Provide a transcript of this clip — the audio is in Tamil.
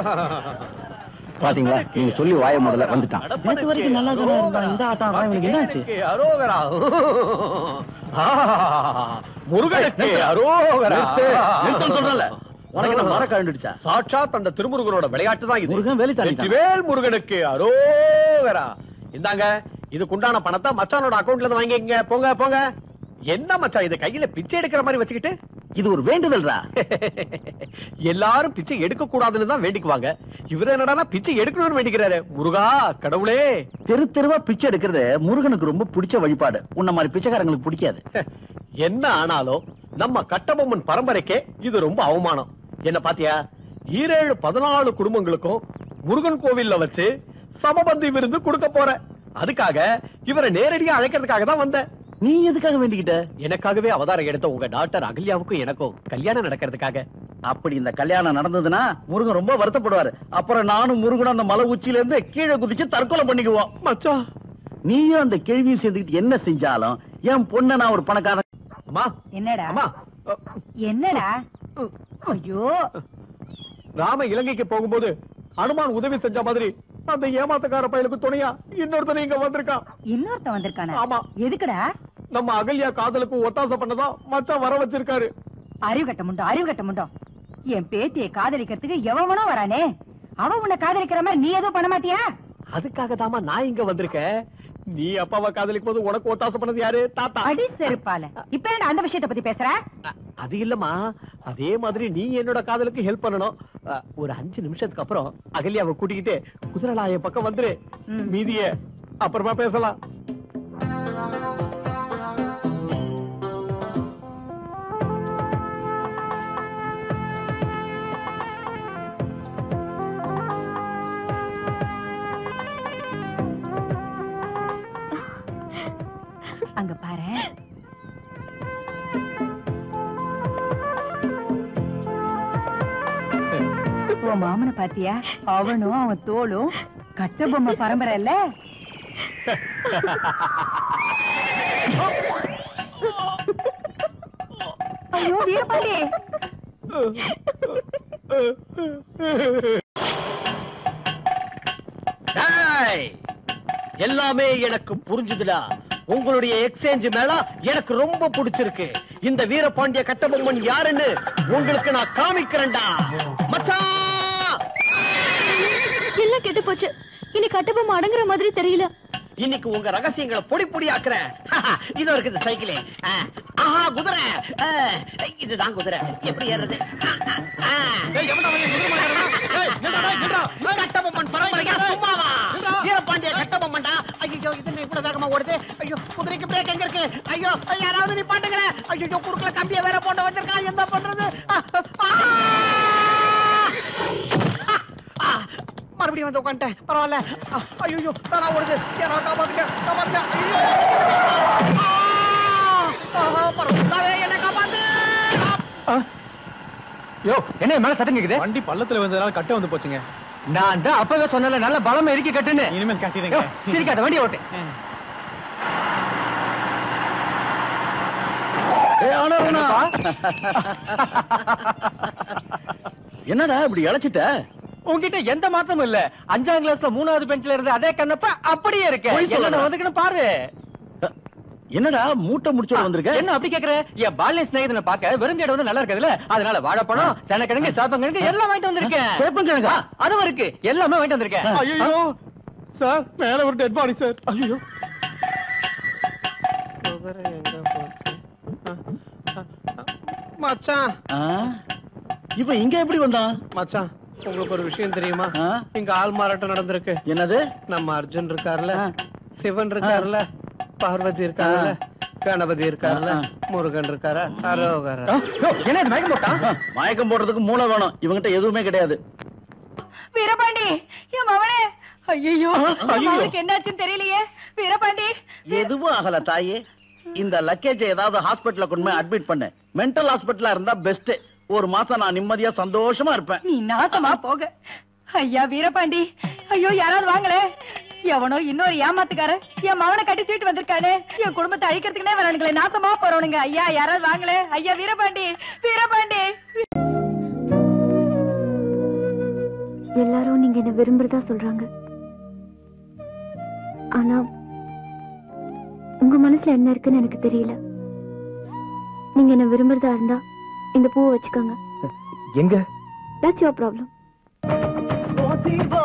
பாத்தீங்களா நீங்க சொல்லி வாய முதல்ல வந்துட்டான் நேத்து வரைக்கும் நல்லா தானே இருந்தான். இந்த ஆட்டம் ஆடுறான். இவனுக்கு என்னாச்சு? அரோகரா ஆ, முருகனுக்கு அரோகரா நிறுத்து, நிறுத்துன்னு சொல்றேன்ல. உனக்கு என்ன மர கழண்டுடுச்சா சாட்சாத் அந்த திருமுருகனோட விளையாட்டு தான் இது முருகன் வேலி தாண்டிட்டான். வெற்றிவேல் முருகனுக்கு அரோகரா இந்தாங்க இதுக்குண்டான பணத்தை மச்சானோட அக்கவுண்ட்ல இருந்து வாங்கிக்கங்க போங்க போங்க என்ன மச்சான் இது கையில பிச்சை எடுக்கிற மாதிரி வச்சுக்கிட்டு இது ஒரு வேண்டுதல்ரா எல்லாரும் பிச்சை எடுக்க கூடாதுன்னு தான் வேண்டிக்குவாங்க இவரு என்னடா பிச்சை எடுக்கணும்னு வேண்டிக்கிறாரு முருகா கடவுளே தெரு தெருவா பிச்சை எடுக்கிறது முருகனுக்கு ரொம்ப பிடிச்ச வழிபாடு உன்ன மாதிரி பிச்சைக்காரங்களுக்கு பிடிக்காது என்ன ஆனாலும் நம்ம கட்டபொம்மன் பரம்பரைக்கே இது ரொம்ப அவமானம் என்ன பாத்தியா ஈரேழு பதினாலு குடும்பங்களுக்கும் முருகன் கோவில்ல வச்சு சமபந்தி விருந்து கொடுக்க போறேன் அதுக்காக இவரை நேரடியா அழைக்கிறதுக்காக தான் வந்தேன் நீ எதுக்காக வேண்டிக்கிட்ட எனக்காகவே அவதாரம் எடுத்த உங்க டாக்டர் அகல்யாவுக்கும் எனக்கும் கல்யாணம் நடக்கிறதுக்காக அப்படி இந்த கல்யாணம் நடந்ததுன்னா முருகன் ரொம்ப வருத்தப்படுவாரு அப்புறம் நானும் முருகனும் அந்த மலை உச்சியில இருந்து கீழே குதிச்சு தற்கொலை பண்ணிக்குவோம் மச்சான் நீயும் அந்த கேள்வியும் சேர்ந்துக்கிட்டு என்ன செஞ்சாலும் என் பொண்ண நான் ஒரு பணக்காரன் அம்மா என்னடா அம்மா அ, என்னடா ஐயோ ராம இலங்கைக்கு போகும்போது அனுமான் உதவி செஞ்ச மாதிரி அந்த ஏமாத்தக்கார பயலுக்கு துணையா இன்னொருத்தனை இங்க வந்திருக்கான் இன்னொருத்தன் வந்திருக்கானா ஆமா. எதுக்குடா நம்ம அகல்யா காதலுக்கு ஒத்தாசை பண்ணதான் மச்சான் வர வச்சிருக்காரு அறிவு கட்ட முண்டோம் அறிவு கட்ட முண்டோம் என் பேத்தியை காதலிக்கிறதுக்கு எவனோ வரானே அவன் உன்னை காதலிக்கிற மாதிரி நீ எதுவும் பண்ண மாட்டியா அதுக்காக தாமா நான் இங்க வந்திருக்கேன் நீ அப்பாவை காதலிக்கும் போது உனக்கு ஒத்தாசை பண்ணது யாரு தாத்தா அடி செருப்பால இப்ப என்ன அந்த விஷயத்தை பத்தி பேசுற அ- அது இல்லம்மா அதே மாதிரி நீ என்னோட காதலுக்கு ஹெல்ப் பண்ணணும் அ, ஒரு அஞ்சு நிமிஷத்துக்கு அப்புறம் அகல்யாவை கூட்டிக்கிட்டு குதிரலாய பக்கம் வந்துரு ம். மீதிய அப்புறமா பேசலாம் அங்க பாரு உன் மாமனை பாத்தியா அவனும் அவன் தோளும் கட்ட பொம்மை பரம்பரை இல்ல ஐயோ வீரபாண்டி டேய், எல்லாமே எனக்கு புரிஞ்சுதுடா உங்களுடைய எக்ஸ்சேஞ்ச் மேல எனக்கு ரொம்ப பிடிச்சிருக்கு இந்த வீரபாண்டிய கட்டபொம்மன் யாருன்னு உங்களுக்கு நான் காமிக்கிறேன்டா மச்சான் எல்லாம் கெட்டு போச்சு இனி கட்டபொம்மை அடங்குற மாதிரி தெரியல இன்னைக்கு உங்க ரகசியங்களை பொடி பொடி ஆக்குறேன் இது இருக்குது சைக்கிளே ஆ, ஆஹா குதிரை ஆ, இதுதான் குதிரை எப்படி ஏறுறது ஆ, ஆ, ஆ. கட்டபொம்மன் பரம்பரையா சும்மாவா வீரபாண்டிய கட்டபொம்மன்டா ஐயோ இது என்ன இவ்வளவு வேகமா ஓடுது ஐயோ குதிரைக்கு பிரேக் எங்க இருக்கு ஐயோ யாராவது நீ பாட்டுங்களேன் ஐயோ குறுக்குல கம்பிய வேற போட்டு வச்சிருக்கான் என்ன பண்றது ஆ, ஆ. ஆ, மறுபடியும் வந்து உட்காந்துட்டேன் பரவாயில்ல ஐயோ தானா ஓடுது யாராவது காப்பாத்துங்க காப்பாத்துங்க ஐயோ ஆ, ஆஹா, பரவாயில்ல என்ன காப்பாத்து யோ என்ன மேல சத்தம் கேக்குது வண்டி பள்ளத்துல வந்ததுனால கட்ட வந்து போச்சுங்க நான் தான் அப்பவே சொன்னல நல்ல பலமா இறுக்கி கட்டுன்னு இனிமேல் கட்டிடுங்க யோ, சிரிக்காத வண்டி ஓட்டு என்னடா இப்படி இழைச்சிட்ட உன்கிட்ட எந்த மாற்றமும் இல்ல அஞ்சாம் கிளாஸ்ல மூணாவது பெஞ்ச்ல இருந்த அதே கண்ணப்ப அப்படியே இருக்க பொய் சொல்லாத. என்ன வந்துக்கணும் பாரு என்னடா மூட்டை முடிச்சோட வந்திருக்க என்ன அப்படி கேக்குற என் பால்ய சிநேகிதனை பார்க்க வெறுஞ்சேட வந்து நல்லா இருக்குதுல்ல அதனால வாழைப்பழம் செனக்கிழங்கு சாப்பங்கிழங்கு எல்லாம் வாங்கிட்டு வந்திருக்கேன் சேப்பங்கிழங்கா? ஆ, அதுவும் இருக்கு எல்லாமே வாங்கிட்டு வந்திருக்கேன் ஐயோ சார் மேல ஒரு டெட் பாடி சார் ஐயோ மச்சான் ஆ? இவன் இங்க எப்படி வந்தான் மச்சான் உங்களுக்கு ஒரு விஷயம் தெரியுமா ஆ? இங்க ஆள் மாறாட்டம் நடந்திருக்கு என்னது நம்ம அர்ஜுன் இருக்கார்ல ஆ. சிவன் இருக்கார்ல பார்வதி இருக்கார்ல கணபதி இருக்கார்ல ஆ. முருகன் இருக்காரா அரோகரா ஆ, யோ, என்ன இது மயக்கம் போட்டான் ஆ, மயக்கம் போடுறதுக்கு மூளை வேணும் இவங்கிட்ட எதுவுமே கிடையாது வீரபாண்டி என் மவனே ஐயோ ஐயையோ. அவனுக்கு என்னாச்சுன்னு தெரியலையே வீரபாண்டி எதுவும் ஆகல தாயே இந்த லக்கேஜை ஏதாவது ஹாஸ்பிடல்ல கொண்டு போய் அட்மிட் பண்ணு மென்டல் ஹாஸ்பிடலா இருந்தா பெஸ்ட் ஒரு மாசம் நான் நிம்மதியா சந்தோஷமா இருப்பேன் நீ நாசமா போக ஐயா வீரபாண்டி ஐயோ யாராவது வாங்களே எவனோ இன்னொரு ஏமாத்துக்காரன் என் மவனை கட்டி தூக்கிட்டு வந்திருக்கானே என் குடும்பத்தை அழிக்கிறதுக்குனே வரானுங்களே நாசமா போறவனுங்க ஐயா யாராவது வாங்களே ஐயா வீரபாண்டி வீரபாண்டி என்ன விரும்புறதா சொல்றாங்க ஆனா உங்க மனசுல என்ன இருக்குன்னு எனக்கு தெரியல நீங்க என்ன விரும்புறதா இருந்தா இந்த பூவை வச்சுக்கோங்க எங்க தட்ஸ் யுவர் ப்ராப்ளம் ஓ